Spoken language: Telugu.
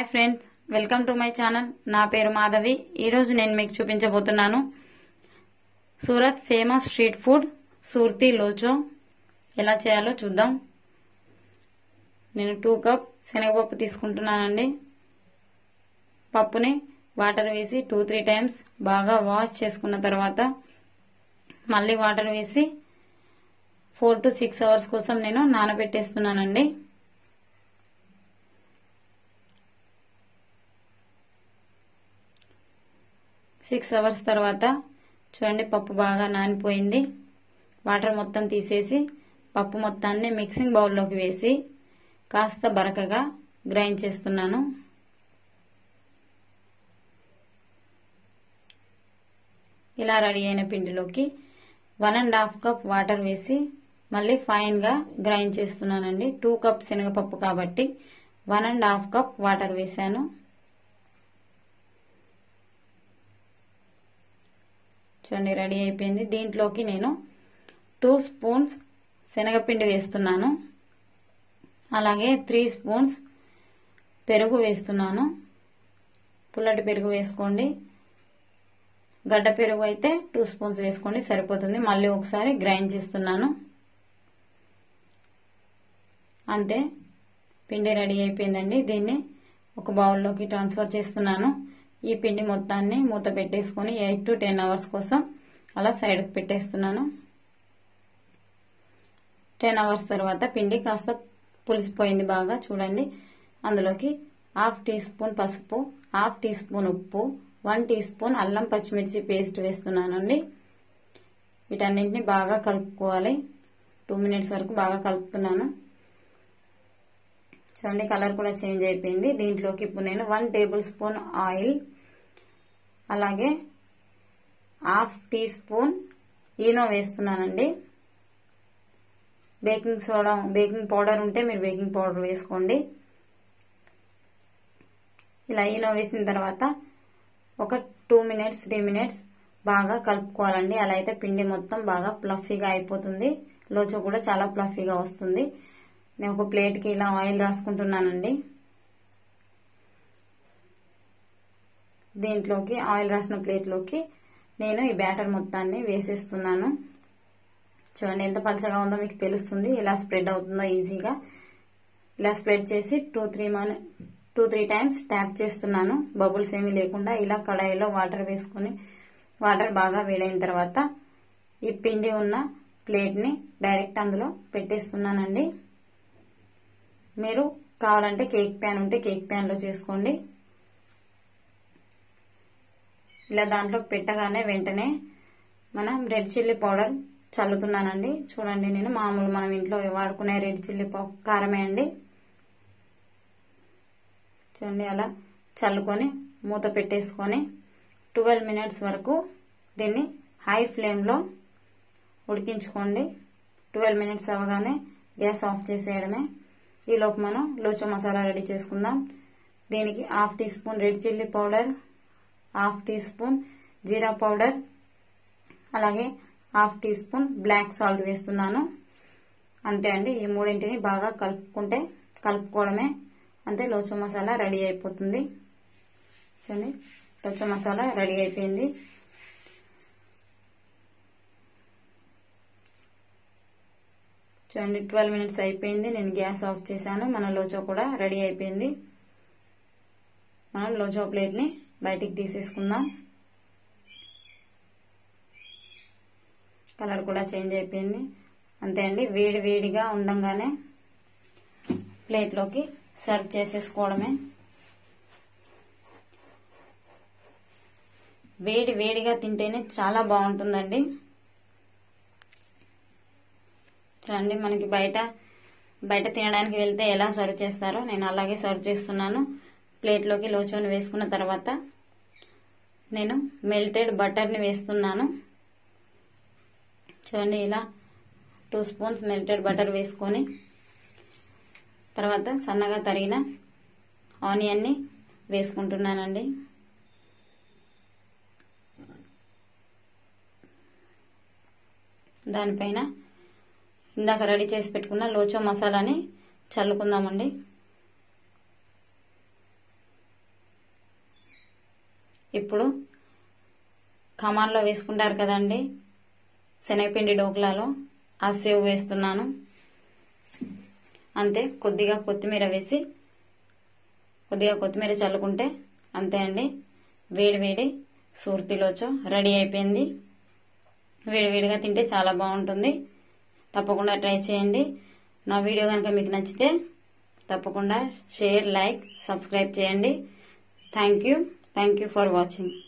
hi friends welcome to my channel నా పేరు మాధవి ఈరోజు నేను మీకు చూపించబోతున్నాను Surat famous street food Surti locho ఎలా చేయాలో చూద్దాం నేను టూ కప్ శనగపప్పు తీసుకుంటున్నానండి పప్పుని వాటర్ వేసి టూ త్రీ టైమ్స్ బాగా వాష్ చేసుకున్న తర్వాత మళ్ళీ వాటర్ వేసి ఫోర్ టు సిక్స్ అవర్స్ కోసం నేను నానబెట్టేస్తున్నానండి సిక్స్ అవర్స్ తర్వాత చూడండి పప్పు బాగా నానిపోయింది వాటర్ మొత్తం తీసేసి పప్పు మొత్తాన్ని మిక్సింగ్ బౌల్లోకి వేసి కాస్త బరకగా గ్రైండ్ చేస్తున్నాను ఇలా రెడీ అయిన పిండిలోకి one and half cup water వేసి మళ్ళీ ఫైన్గా గ్రైండ్ చేస్తున్నానండి టూ కప్ శనగపప్పు కాబట్టి one and half cup water వేశాను చూడండి రెడీ అయిపోయింది దీంట్లోకి నేను టూ స్పూన్స్ శనగపిండి వేస్తున్నాను అలాగే త్రీ స్పూన్స్ పెరుగు వేస్తున్నాను పుల్లటి పెరుగు వేసుకోండి గడ్డ పెరుగు అయితే టూ స్పూన్స్ వేసుకోండి సరిపోతుంది మళ్ళీ ఒకసారి గ్రైండ్ చేస్తున్నాను అంతే పిండి రెడీ అయిపోయిందండి దీన్ని ఒక బౌల్లోకి ట్రాన్స్ఫర్ చేస్తున్నాను ఈ పిండి మొత్తాన్ని మూత పెట్టేసుకొని ఎయిట్ టు టెన్ అవర్స్ కోసం అలా సైడ్కి పెట్టేస్తున్నాను టెన్ అవర్స్ తర్వాత పిండి కాస్త పులిసిపోయింది బాగా చూడండి అందులోకి హాఫ్ టీ స్పూన్ పసుపు హాఫ్ టీ స్పూన్ ఉప్పు వన్ టీ స్పూన్ అల్లం పచ్చిమిర్చి పేస్ట్ వేస్తున్నానండి వీటన్నింటిని బాగా కలుపుకోవాలి టూ మినిట్స్ వరకు బాగా కలుపుతున్నాను చూడండి కలర్ కూడా చేంజ్ అయిపోయింది దీంట్లోకి ఇప్పుడు నేను వన్ టేబుల్ స్పూన్ ఆయిల్ అలాగే హాఫ్ టీ స్పూన్ ఈనో వేస్తున్నానండి బేకింగ్ సోడా బేకింగ్ పౌడర్ ఉంటే మీరు బేకింగ్ పౌడర్ వేసుకోండి ఇలా ఈనో వేసిన తర్వాత ఒక టూ మినిట్స్ త్రీ మినిట్స్ బాగా కలుపుకోవాలండి అలా అయితే పిండి మొత్తం బాగా ప్లఫీగా అయిపోతుంది లోచో కూడా చాలా ప్లఫీగా వస్తుంది నేను ఒక ప్లేట్కి ఇలా ఆయిల్ రాసుకుంటున్నానండి దీంట్లోకి ఆయిల్ రాసిన ప్లేట్లోకి నేను ఈ బ్యాటర్ మొత్తాన్ని వేసేస్తున్నాను చూడండి ఎంత పలచగా ఉందో మీకు తెలుస్తుంది ఇలా స్ప్రెడ్ అవుతుందో ఈజీగా ఇలా స్ప్రెడ్ చేసి టూ త్రీ మన టూ త్రీ టైమ్స్ ట్యాప్ చేస్తున్నాను బబుల్స్ ఏమీ లేకుండా ఇలా కడాయిలో వాటర్ వేసుకొని వాటర్ బాగా వేడైన తర్వాత ఈ పిండి ఉన్న ప్లేట్ని డైరెక్ట్ అందులో పెట్టేస్తున్నానండి మీరు కావాలంటే కేక్ ప్యాన్ ఉంటే కేక్ ప్యాన్లో చేసుకోండి ఇలా దాంట్లోకి పెట్టగానే వెంటనే మనం రెడ్ చిల్లీ పౌడర్ చల్లుతున్నానండి చూడండి నేను మామూలు మనం ఇంట్లో వాడుకునే రెడ్ చిల్లీ కారమే అండి చూడండి అలా చల్లుకొని మూత పెట్టేసుకొని ట్వెల్వ్ మినిట్స్ వరకు దీన్ని హై ఫ్లేమ్లో ఉడికించుకోండి ట్వెల్వ్ మినిట్స్ అవ్వగానే గ్యాస్ ఆఫ్ చేసేయడమే ఈలోపు మనం లోచో మసాలా రెడీ చేసుకుందాం దీనికి half teaspoon red chilli powder half teaspoon jeera powder అలాగే half teaspoon black salt వేస్తున్నాను అంతే అండి ఈ మూడింటిని బాగా కలుపుకుంటే కలుపుకోవడమే అంతే లోచో మసాలా రెడీ అయిపోతుంది చూడండి లోచో మసాలా రెడీ అయిపోయింది చూడండి ట్వెల్వ్ మినిట్స్ అయిపోయింది నేను గ్యాస్ ఆఫ్ చేశాను మన లోచో కూడా రెడీ అయిపోయింది మనం లోచో ప్లేట్ని బయటికి తీసేసుకుందాం కలర్ కూడా చేంజ్ అయిపోయింది అంతే అండి వేడి వేడిగా ఉండంగానే ప్లేట్లోకి సర్వ్ చేసేసుకోవడమే వేడి వేడిగా తింటేనే చాలా బాగుంటుందండి చూడండి మనకి బయట బయట తినడానికి వెళ్తే ఎలా సర్వ్ చేస్తారో నేను అలాగే సర్వ్ చేస్తున్నాను ప్లేట్లోకి లోచోని వేసుకున్న తర్వాత నేను మెల్టెడ్ బటర్ని వేస్తున్నాను చూడండి ఇలా టూ స్పూన్స్ మెల్టెడ్ బటర్ వేసుకొని తర్వాత సన్నగా తరిగిన ఆనియన్ని వేసుకుంటున్నానండి దానిపైన ఇందాక రెడీ చేసి పెట్టుకున్న లోచో మసాలాని చల్లుకుందామండి ఇప్పుడు కమాన్లో వేసుకుంటారు కదండి శనగపిండి డోక్లాలో ఆ సేవ్ వేస్తున్నాను అంతే కొద్దిగా కొత్తిమీర వేసి కొద్దిగా కొత్తిమీర చల్లుకుంటే అంతే అండి వేడి వేడి సూర్తిలోచో రెడీ అయిపోయింది వేడివేడిగా తింటే చాలా బాగుంటుంది తప్పకుండా ట్రై చేయండి నా వీడియో కనుక మీకు నచ్చితే తప్పకుండా షేర్ లైక్ సబ్స్క్రైబ్ చేయండి thank you thank you for watching